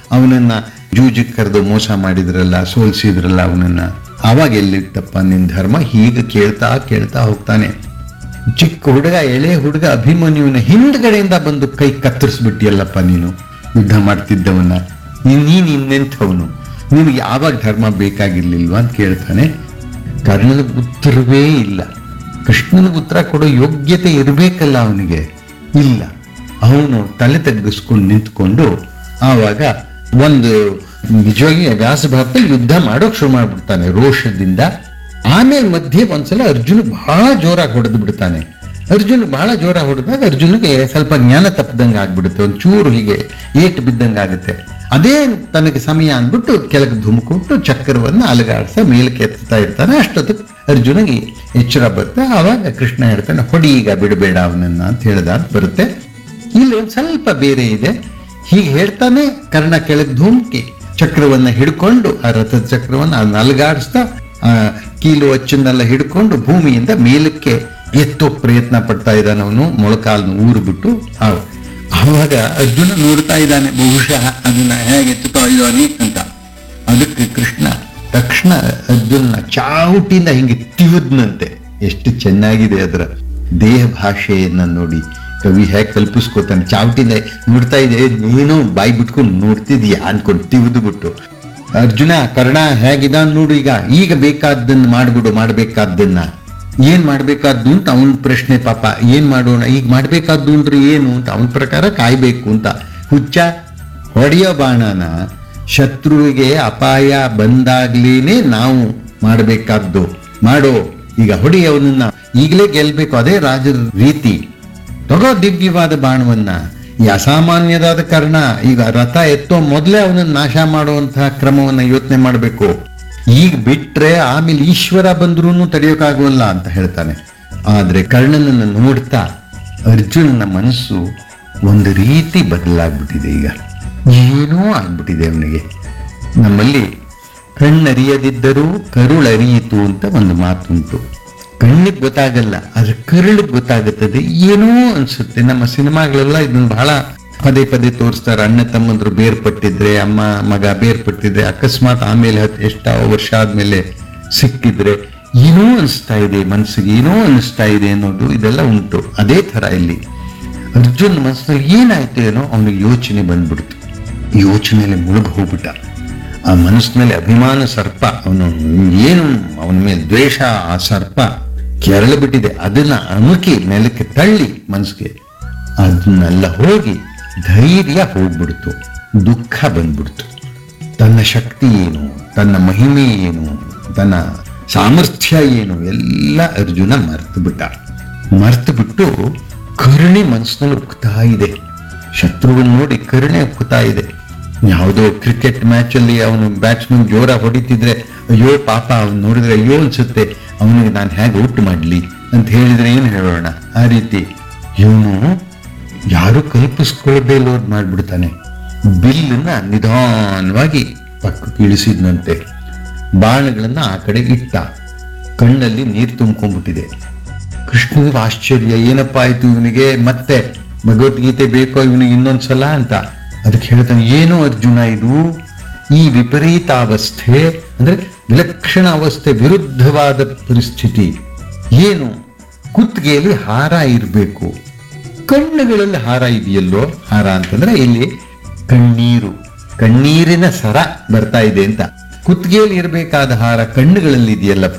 ಅವನನ್ನ ಜೂಜಿಗೆ ಕರೆದು ಮೋಸ ಮಾಡಿದ್ರಲ್ಲ ಸೋಲ್ಸಿದ್ರಲ್ಲ ಅವನನ್ನ ಅವಾಗ ಎಲ್ಲಿತ್ತಪ್ಪ ನಿನ್ ಧರ್ಮ ಹೀಗೆ ಕೇಳ್ತಾ ಕೇಳ್ತಾ ಹೋಗ್ತಾನೆ ಚಿಕ್ಕ ಹುಡುಗ ಎಳೆ ಹುಡುಗ ಅಭಿಮನ್ಯುವಿನ ಹಿಂದ್ಗಡೆಯಿಂದ ಬಂದು ಕೈ ಕತ್ತರಿಸ್ಬಿಟ್ಟಿಯಲ್ಲಪ್ಪ ನೀನು ಯುದ್ಧ ಮಾಡ್ತಿದ್ದವನ್ನ ನೀನ್ ನೀನ್ ಇನ್ನೆಂಥವನು ನಿನಗೆ ಯಾವಾಗ ಧರ್ಮ ಬೇಕಾಗಿರ್ಲಿಲ್ವಾ ಅಂತ ಕೇಳ್ತಾನೆ ಕರ್ಣನಿಗೆ ಉತ್ತರವೇ ಇಲ್ಲ ಕೃಷ್ಣನಿಗೆ ಉತ್ತರ ಕೊಡೋ ಯೋಗ್ಯತೆ ಇರಬೇಕಲ್ಲ ಅವನಿಗೆ ಇಲ್ಲ ಅವನು ತಲೆ ತಗ್ಗಿಸ್ಕೊಂಡು ನಿಂತ್ಕೊಂಡು ಆವಾಗ ಒಂದು ನಿಜವಾಗಿ ವ್ಯಾಸ ಭಾರತದಲ್ಲಿ ಯುದ್ಧ ಮಾಡೋಕ್ ಶುರು ಮಾಡ್ಬಿಡ್ತಾನೆ ರೋಷದಿಂದ ಆಮೇಲೆ ಮಧ್ಯೆ ಒಂದ್ಸಲ ಅರ್ಜುನ ಬಹಳ ಜೋರಾಗಿ ಹೊಡೆದು ಬಿಡ್ತಾನೆ ಅರ್ಜುನ್ ಬಹಳ ಜೋರ ಹೊಡೆದಾಗ ಅರ್ಜುನಿಗೆ ಸ್ವಲ್ಪ ಜ್ಞಾನ ತಪ್ಪದಂಗೆ ಆಗ್ಬಿಡುತ್ತೆ ಒಂದು ಚೂರು ಹೀಗೆ ಏಟು ಬಿದ್ದಂಗೆ ಆಗುತ್ತೆ ಅದೇ ತನಗೆ ಸಮಯ ಅಂದ್ಬಿಟ್ಟು ಕೆಳಗೆ ಧುಮುಕೊಟ್ಟು ಚಕ್ರವನ್ನ ಅಲಗಾಡ್ಸ ಮೇಲಕ್ಕೆ ಎತ್ತಾ ಇರ್ತಾನೆ ಅಷ್ಟೊತ್ತಿಗೆ ಅರ್ಜುನಿಗೆ ಎಚ್ಚರ ಬರುತ್ತೆ ಆವಾಗ ಕೃಷ್ಣ ಹೇಳ್ತಾನೆ ಹೊಡಿ ಈಗ ಬಿಡಬೇಡ ಅವನನ್ನ ಅಂತ ಹೇಳ್ದ ಅಂತ ಬರುತ್ತೆ ಇಲ್ಲಿ ಒಂದು ಸ್ವಲ್ಪ ಬೇರೆ ಇದೆ ಹೀಗೆ ಹೇಳ್ತಾನೆ ಕರ್ಣ ಕೆಳಗೆ ಧುಮುಕಿ ಚಕ್ರವನ್ನ ಹಿಡ್ಕೊಂಡು ಆ ರಥದ ಚಕ್ರವನ್ನ ಅದನ್ನ ಅಲಗಾಡಿಸ್ತಾ ಆ ಕೀಲು ಅಚ್ಚನ್ನೆಲ್ಲ ಹಿಡ್ಕೊಂಡು ಭೂಮಿಯಿಂದ ಮೇಲಕ್ಕೆ ಎತ್ತೋ ಪ್ರಯತ್ನ ಪಡ್ತಾ ಇದ್ದಾನೆ ಅವನು ಮೊಳಕಾಲ್ನ ಊರು ಬಿಟ್ಟು ಆ- ಆವಾಗ ಅರ್ಜುನ ನೋಡ್ತಾ ಇದ್ದಾನೆ ಬಹುಶಃ ಅದನ್ನ ಹೇಗೆ ಎತ್ತುತ್ತಾ ಇದ್ದಾನೆ ಅಂತ ಅದಕ್ಕೆ ಕೃಷ್ಣ ತಕ್ಷಣ ಅರ್ಜುನ ಚಾವುಟಿಯಿಂದ ಹಿಂಗೆ ತಿವಿದ್ನಂತೆ ಎಷ್ಟು ಚೆನ್ನಾಗಿದೆ ಅದರ ದೇಹ ಭಾಷೆಯನ್ನ ನೋಡಿ ಕವಿ ಹೇಗೆ ಕಲ್ಪಿಸ್ಕೊತಾನೆ ಚಾವುಟಿಂದ ನೋಡ್ತಾ ಇದೆ ನೀನು ಬಾಯಿ ಬಿಟ್ಕೊಂಡು ನೋಡ್ತಿದೀಯ ಅನ್ಕೊಂಡು ತಿವಿದು ಬಿಟ್ಟು ಅರ್ಜುನ ಕರ್ಣ ಹೇಗಿದಾನ್ ನೋಡು ಈಗ ಈಗ ಬೇಕಾದ್ದನ್ನ ಮಾಡ್ಬಿಡು ಮಾಡ್ಬೇಕಾದ್ದನ್ನ ಏನ್ ಮಾಡ್ಬೇಕಾದ್ದು ಅಂತ ಅವನ ಪ್ರಶ್ನೆ ಪಾಪ ಏನ್ ಮಾಡೋಣ ಈಗ ಮಾಡ್ಬೇಕಾದ್ದು ಅಂದ್ರೆ ಏನು ಅಂತ ಅವನ ಪ್ರಕಾರ ಕಾಯ್ಬೇಕು ಅಂತ ಹುಚ್ಚ ಹೊಡೆಯೋ ಬಾಣನ ಶತ್ರುವಿಗೆ ಅಪಾಯ ಬಂದಾಗ್ಲೇನೆ ನಾವು ಮಾಡಬೇಕಾದ್ದು ಮಾಡೋ ಈಗ ಹೊಡಿ ಅವನನ್ನ ಈಗಲೇ ಗೆಲ್ಬೇಕು ಅದೇ ರಾಜರ ರೀತಿ ತಗೋ ದಿವ್ಯವಾದ ಬಾಣವನ್ನ ಈ ಅಸಾಮಾನ್ಯದಾದ ಕಾರಣ ಈಗ ರಥ ಎತ್ತೋ ಮೊದಲೇ ಅವನನ್ನ ನಾಶ ಮಾಡುವಂತಹ ಕ್ರಮವನ್ನ ಯೋಚನೆ ಮಾಡಬೇಕು ಈಗ ಬಿಟ್ರೆ ಆಮೇಲೆ ಈಶ್ವರ ಬಂದ್ರೂ ತಡೆಯೋಕ್ಕಾಗೋಲ್ಲ ಅಂತ ಹೇಳ್ತಾನೆ ಆದ್ರೆ ಕರ್ಣನನ್ನ ನೋಡ್ತಾ ಅರ್ಜುನನ ಮನಸ್ಸು ಒಂದು ರೀತಿ ಬದಲಾಗ್ಬಿಟ್ಟಿದೆ ಈಗ ಏನೋ ಆಗ್ಬಿಟ್ಟಿದೆ ಅವನಿಗೆ ನಮ್ಮಲ್ಲಿ ಕಣ್ಣರಿಯದಿದ್ದರೂ ಕರುಳರಿಯಿತು ಅಂತ ಒಂದು ಮಾತುಂಟು ಕಣ್ಣಿಗೆ ಗೊತ್ತಾಗಲ್ಲ ಆದ್ರೆ ಕರುಳಿಗೆ ಗೊತ್ತಾಗುತ್ತದೆ ಏನೋ ಅನ್ಸುತ್ತೆ ನಮ್ಮ ಸಿನಿಮಾಗಳೆಲ್ಲ ಇದನ್ನ ಬಹಳ ಪದೇ ಪದೇ ತೋರಿಸ್ತಾರೆ ಅಣ್ಣ ತಮ್ಮಂದ್ರು ಬೇರ್ಪಟ್ಟಿದ್ರೆ ಅಮ್ಮ ಮಗ ಬೇರ್ಪಟ್ಟಿದ್ರೆ ಅಕಸ್ಮಾತ್ ಆಮೇಲೆ ಹತ್ ಎಷ್ಟೋ ವರ್ಷ ಆದ್ಮೇಲೆ ಸಿಕ್ಕಿದ್ರೆ ಏನೋ ಅನಿಸ್ತಾ ಇದೆ ಮನಸ್ಸಿಗೆ ಏನೋ ಅನಿಸ್ತಾ ಇದೆ ಅನ್ನೋದು ಇದೆಲ್ಲ ಉಂಟು ಅದೇ ತರ ಇಲ್ಲಿ ಅರ್ಜುನ್ ಮನಸ್ಸಿನಲ್ಲಿ ಏನಾಯ್ತು ಏನೋ ಅವನಿಗೆ ಯೋಚನೆ ಬಂದ್ಬಿಡ್ತು ಯೋಚನೆಯಲ್ಲಿ ಮುಳುಗ್ ಹೋಗ್ಬಿಟ್ಟ ಆ ಮನಸ್ಸಿನಲ್ಲಿ ಅಭಿಮಾನ ಸರ್ಪ ಅವನು ಏನು ಅವನ ಮೇಲೆ ದ್ವೇಷ ಆ ಸರ್ಪ ಕೆರಳು ಬಿಟ್ಟಿದೆ ಅದನ್ನ ಅಣುಕಿ ನೆಲಕ್ಕೆ ತಳ್ಳಿ ಮನಸ್ಸಿಗೆ ಅದನ್ನೆಲ್ಲ ಹೋಗಿ ಧೈರ್ಯ ಹೋಗ್ಬಿಡ್ತು ದುಃಖ ಬಂದ್ಬಿಡ್ತು ತನ್ನ ಶಕ್ತಿ ಏನು ತನ್ನ ಮಹಿಮೆ ಏನು ತನ್ನ ಸಾಮರ್ಥ್ಯ ಏನು ಎಲ್ಲ ಅರ್ಜುನ ಮರ್ತು ಬಿಟ್ಟ ಮರ್ತು ಬಿಟ್ಟು ಕರುಣೆ ಮನಸ್ಸಿನಲ್ಲಿ ಉಕ್ತಾ ಇದೆ ಶತ್ರುವನ್ನು ನೋಡಿ ಕರುಣೆ ಉಕ್ತಾ ಇದೆ ಯಾವುದೋ ಕ್ರಿಕೆಟ್ ಮ್ಯಾಚ್ ಅಲ್ಲಿ ಅವನು ಬ್ಯಾಟ್ಸ್ಮನ್ ಜೋರ ಹೊಡಿತಿದ್ರೆ ಅಯ್ಯೋ ಪಾಪ ಅವನು ನೋಡಿದ್ರೆ ಅಯ್ಯೋ ಅನ್ಸುತ್ತೆ ಅವನಿಗೆ ನಾನು ಹೇಗೆ ಔಟ್ ಮಾಡ್ಲಿ ಅಂತ ಹೇಳಿದ್ರೆ ಏನು ಹೇಳೋಣ ಆ ರೀತಿ ಇವನು ಯಾರು ಕಲ್ಪಿಸ್ಕೊಳ್ದೇ ಇಲ್ಲೋದ್ ಮಾಡ್ಬಿಡ್ತಾನೆ ಬಿಲ್ಲನ್ನ ನಿಧಾನವಾಗಿ ಪಕ್ಕಕ್ಕೆ ಇಳಿಸಿದ್ನಂತೆ ಬಾಣಗಳನ್ನ ಆ ಕಡೆ ಇಟ್ಟ ಕಣ್ಣಲ್ಲಿ ನೀರು ತುಂಬ್ಕೊಂಡ್ಬಿಟ್ಟಿದೆ ಕೃಷ್ಣನಿಗೆ ಆಶ್ಚರ್ಯ ಏನಪ್ಪ ಆಯ್ತು ಇವನಿಗೆ ಮತ್ತೆ ಭಗವದ್ಗೀತೆ ಬೇಕೋ ಇವನಿಗೆ ಇನ್ನೊಂದ್ಸಲ ಅಂತ ಅದಕ್ಕೆ ಹೇಳ್ತಾನೆ ಏನು ಅರ್ಜುನ ಇದು ಈ ವಿಪರೀತಾವಸ್ಥೆ ಅಂದ್ರೆ ವಿಲಕ್ಷಣ ಅವಸ್ಥೆ ವಿರುದ್ಧವಾದ ಪರಿಸ್ಥಿತಿ ಏನು ಕುತ್ತಿಗೆಯಲ್ಲಿ ಹಾರ ಇರಬೇಕು ಕಣ್ಣುಗಳಲ್ಲಿ ಹಾರ ಇದೆಯಲ್ಲೋ ಹಾರ ಅಂತಂದ್ರೆ ಇಲ್ಲಿ ಕಣ್ಣೀರು ಕಣ್ಣೀರಿನ ಸರ ಬರ್ತಾ ಇದೆ ಅಂತ ಕುತ್ತಿಗೆಯಲ್ಲಿ ಇರಬೇಕಾದ ಹಾರ ಕಣ್ಣುಗಳಲ್ಲಿ ಇದೆಯಲ್ಲಪ್ಪ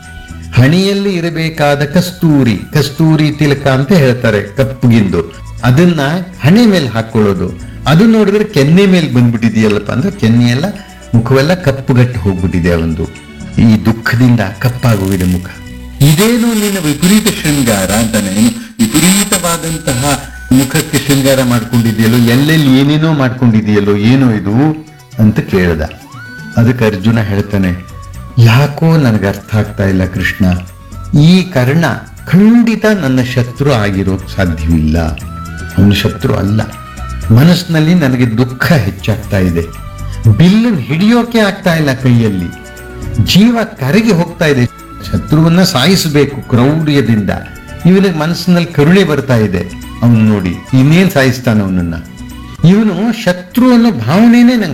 ಹಣಿಯಲ್ಲಿ ಇರಬೇಕಾದ ಕಸ್ತೂರಿ ಕಸ್ತೂರಿ ತಿಲಕ ಅಂತ ಹೇಳ್ತಾರೆ ಕಪ್ಪುಗಿಂದು ಅದನ್ನ ಹಣೆ ಮೇಲೆ ಹಾಕೊಳ್ಳೋದು ಅದು ನೋಡಿದ್ರೆ ಕೆನ್ನೆ ಮೇಲೆ ಬಂದ್ಬಿಟ್ಟಿದೆಯಲ್ಲಪ್ಪ ಅಂದ್ರೆ ಕೆನ್ನೆ ಎಲ್ಲ ಮುಖವೆಲ್ಲ ಕಪ್ಪುಗಟ್ಟು ಹೋಗ್ಬಿಟ್ಟಿದೆ ಅವನು ಈ ದುಃಖದಿಂದ ಕಪ್ಪಾಗೋಗಿದೆ ಮುಖ ಇದೇನು ನಿನ್ನ ವಿಪರೀತ ಶೃಂಗಾರ ಅಂತಾನೆ ನೀನು ವಿಪರೀತವಾದಂತಹ ಮುಖಕ್ಕೆ ಶೃಂಗಾರ ಮಾಡ್ಕೊಂಡಿದೆಯಲ್ಲೋ ಎಲ್ಲೆಲ್ಲಿ ಏನೇನೋ ಮಾಡ್ಕೊಂಡಿದೆಯಲ್ಲೋ ಏನೋ ಇದು ಅಂತ ಕೇಳ್ದ ಅದಕ್ಕೆ ಅರ್ಜುನ ಹೇಳ್ತಾನೆ ಯಾಕೋ ನನಗೆ ಅರ್ಥ ಆಗ್ತಾ ಇಲ್ಲ ಕೃಷ್ಣ ಈ ಕರ್ಣ ಖಂಡಿತ ನನ್ನ ಶತ್ರು ಆಗಿರೋಕ್ ಸಾಧ್ಯವಿಲ್ಲ ಅವನು ಶತ್ರು ಅಲ್ಲ ಮನಸ್ಸಿನಲ್ಲಿ ನನಗೆ ದುಃಖ ಹೆಚ್ಚಾಗ್ತಾ ಇದೆ ಬಿಲ್ಲನ್ನು ಹಿಡಿಯೋಕೆ ಆಗ್ತಾ ಇಲ್ಲ ಕೈಯಲ್ಲಿ ಜೀವ ಕರಗಿ ಹೋಗ್ತಾ ಇದೆ ಶತ್ರುವನ್ನ ಸಾಯಿಸಬೇಕು ಕ್ರೌರ್ಯದಿಂದ ಇವನಿಗೆ ಮನಸ್ಸಿನಲ್ಲಿ ಕರುಣೆ ಬರ್ತಾ ಇದೆ ಅವನು ನೋಡಿ ಇನ್ನೇನ್ ಸಾಯಿಸ್ತಾನ ಅವನನ್ನ ಇವನು ಶತ್ರು ಅನ್ನೋ ಭಾವನೆನೇ ನಂಗೆ